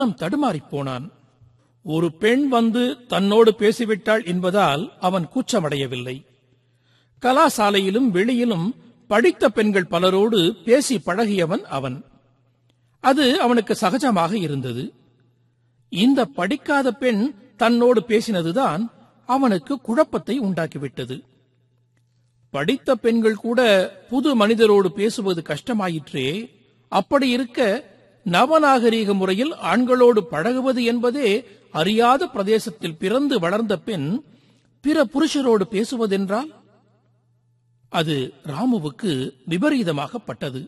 மனம் தடுமாறிப் போனான் ஒரு பெண் வந்து தன்னோடு பேசிவிட்டாள் என்பதால் அவன் கூச்சமடையவில்லை கலாசாலையிலும் வெளியிலும் படித்த பெண்கள் பலரோடு பேசி பழகியவன் அவன் அது அவனுக்கு சகஜமாக இருந்தது இந்த படிக்காத பெண் தன்னோடு பேசினதுதான் அவனுக்கு குழப்பத்தை உண்டாக்கிவிட்டது படித்த பெண்கள் கூட புது மனிதரோடு பேசுவது கஷ்டமாயிற்றே அப்படி இருக்க நவநாகரீக முறையில் ஆண்களோடு பழகுவது என்பதே அறியாத பிரதேசத்தில் பிறந்து வளர்ந்த பெண் பிற புருஷரோடு பேசுவதென்றால் அது ராமுவுக்கு விபரீதமாகப்பட்டது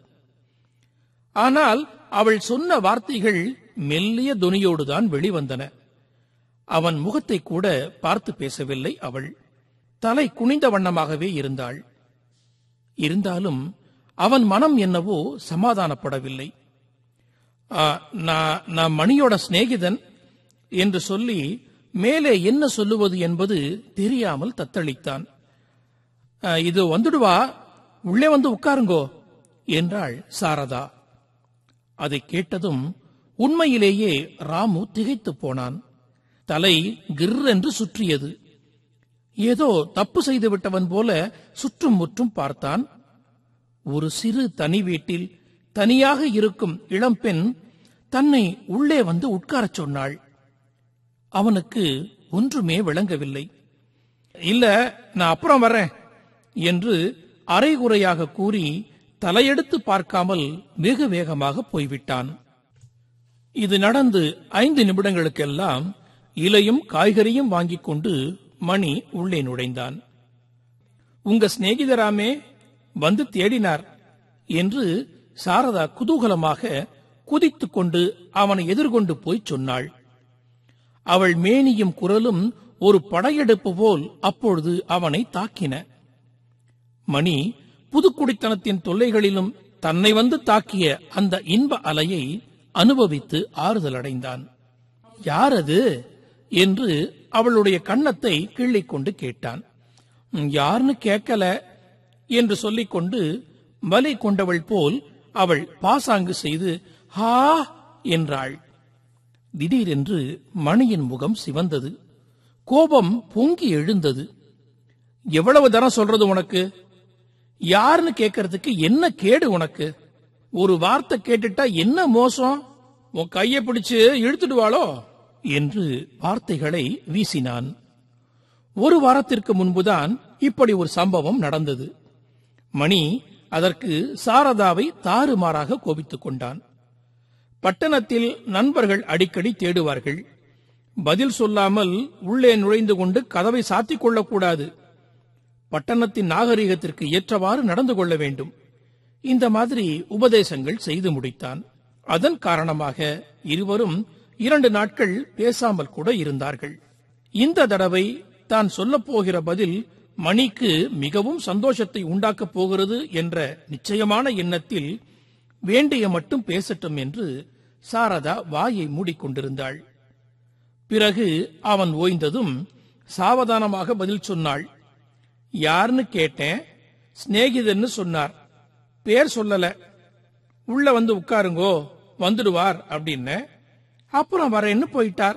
ஆனால் அவள் சொன்ன வார்த்தைகள் மெல்லிய துனியோடுதான் வெளிவந்தன அவன் முகத்தை கூட பார்த்து பேசவில்லை அவள் தலை குனிந்த வண்ணமாகவே இருந்தாள் இருந்தாலும் அவன் மனம் என்னவோ சமாதானப்படவில்லை "ஆ, நான் நான் மணியோட சிநேகிதன் என்று சொல்லி மேலே என்ன சொல்லுவது என்பது தெரியாமல் தத்தளித்தான் "ஆ, இது வந்துடுவா உள்ளே வந்து உட்காருங்கோ என்றாள் சாரதா அதை கேட்டதும் உண்மையிலேயே ராமு திகைத்துப் போனான் தலை கிர் என்று சுற்றியது ஏதோ தப்பு செய்து விட்டவன் போல சுற்றும் முற்றும் பார்த்தான் ஒரு சிறு தனி வீட்டில் தனியாக இருக்கும் இளம்பெண் தன்னை உள்ளே வந்து உட்காரச் சொன்னாள் அவனுக்கு ஒன்றுமே விளங்கவில்லை இல்ல நான் அப்புறம் வரேன் என்று அரைகுறையாக கூறி தலையெடுத்து பார்க்காமல் வெகு வேகமாக போய்விட்டான் இது நடந்து ஐந்து நிமிடங்களுக்கெல்லாம் இலையும் காய்கறியும் வாங்கிக் கொண்டு மணி உள்ளே நுழைந்தான் உங்க சிநேகிதராமே வந்து தேடினார் என்று சாரதா குதூகலமாக குதித்துக் கொண்டு அவனை எதிர்கொண்டு போய் சொன்னாள் அவள் மேனியும் குரலும் ஒரு படையெடுப்பு போல் அப்பொழுது அவனை தாக்கின மணி புதுக்குடித்தனத்தின் தொல்லைகளிலும் தன்னை வந்து தாக்கிய அந்த இன்ப அலையை அனுபவித்து ஆறுதல் அடைந்தான் யார் அது என்று அவளுடைய கன்னத்தை கிள்ளிக் கொண்டு கேட்டான் "ம், யாருன்னு கேட்கல என்று சொல்லிக்கொண்டு வலை கொண்டவள் போல் அவள் பாசாங்கு செய்து ஹா என்றாள் திடீரென்று மணியின் முகம் சிவந்தது கோபம் பொங்கி எழுந்தது எவ்வளவு தரம் சொல்றது உனக்கு யாருன்னு கேட்கறதுக்கு என்ன கேடு உனக்கு ஒரு வார்த்தை கேட்டுட்டா என்ன மோசம் உன் கையை பிடிச்சு இழுத்துடுவாளோ என்று வார்த்தைகளை வீசினான் ஒரு வாரத்திற்கு முன்புதான் இப்படி ஒரு சம்பவம் நடந்தது மணி அதற்கு சாரதாவை தாறுமாறாக கோபித்துக் கொண்டான் பட்டணத்தில் நண்பர்கள் அடிக்கடி தேடுவார்கள் பதில் சொல்லாமல் உள்ளே நுழைந்து கொண்டு கதவை சாத்திக் கொள்ளக்கூடாது பட்டணத்தின் நாகரிகத்திற்கு ஏற்றவாறு நடந்து கொள்ள வேண்டும் இந்த மாதிரி உபதேசங்கள் செய்து முடித்தான் அதன் காரணமாக இருவரும் இரண்டு நாட்கள் பேசாமல் கூட இருந்தார்கள் இந்த தடவை தான் சொல்லப் போகிற பதில் மணிக்கு மிகவும் சந்தோஷத்தை உண்டாக்கப் போகிறது என்ற நிச்சயமான எண்ணத்தில் வேண்டிய மட்டும் பேசட்டும் என்று சாரதா வாயை மூடிக்கொண்டிருந்தாள் பிறகு அவன் ஓய்ந்ததும் சாவதானமாக பதில் சொன்னாள் யாருன்னு கேட்டேன் சிநேகிதன்னு சொன்னார் பேர் சொல்லல உள்ள வந்து உட்காருங்கோ வந்துடுவார் அப்படின்னு அப்புறம் வரேன்னு போயிட்டார்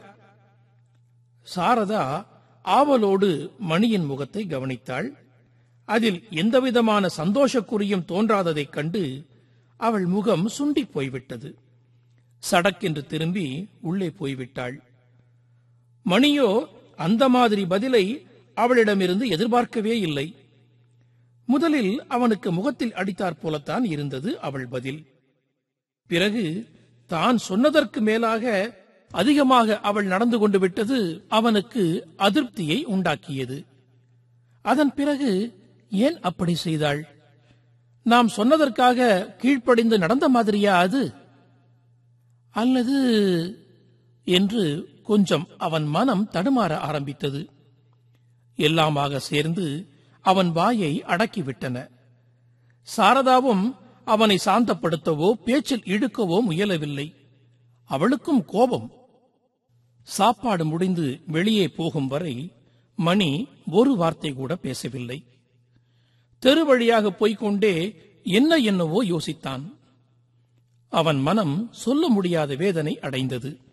சாரதா ஆவலோடு மணியின் முகத்தை கவனித்தாள் அதில் எந்தவிதமான சந்தோஷக்குறியும் தோன்றாததைக் கண்டு அவள் முகம் சுண்டிப் போய்விட்டது சடக்கென்று திரும்பி உள்ளே போய்விட்டாள் மணியோ அந்த மாதிரி பதிலை அவளிடமிருந்து எதிர்பார்க்கவே இல்லை முதலில் அவனுக்கு முகத்தில் அடித்தாற் போலத்தான் இருந்தது அவள் பதில் பிறகு தான் சொன்னதற்கு மேலாக அதிகமாக அவள் நடந்து கொண்டு விட்டது அவனுக்கு அதிருப்தியை உண்டாக்கியது அதன் பிறகு ஏன் அப்படி செய்தாள் நாம் சொன்னதற்காக கீழ்ப்படிந்து நடந்த மாதிரியா அது அல்லது என்று கொஞ்சம் அவன் மனம் தடுமாற ஆரம்பித்தது எல்லாமாக சேர்ந்து அவன் வாயை அடக்கிவிட்டன சாரதாவும் அவனை சாந்தப்படுத்தவோ பேச்சில் இழுக்கவோ முயலவில்லை அவளுக்கும் கோபம் சாப்பாடு முடிந்து வெளியே போகும் வரை மணி ஒரு வார்த்தை கூட பேசவில்லை தெரு வழியாக போய்க் கொண்டே என்ன என்னவோ யோசித்தான் அவன் மனம் சொல்ல முடியாத வேதனை அடைந்தது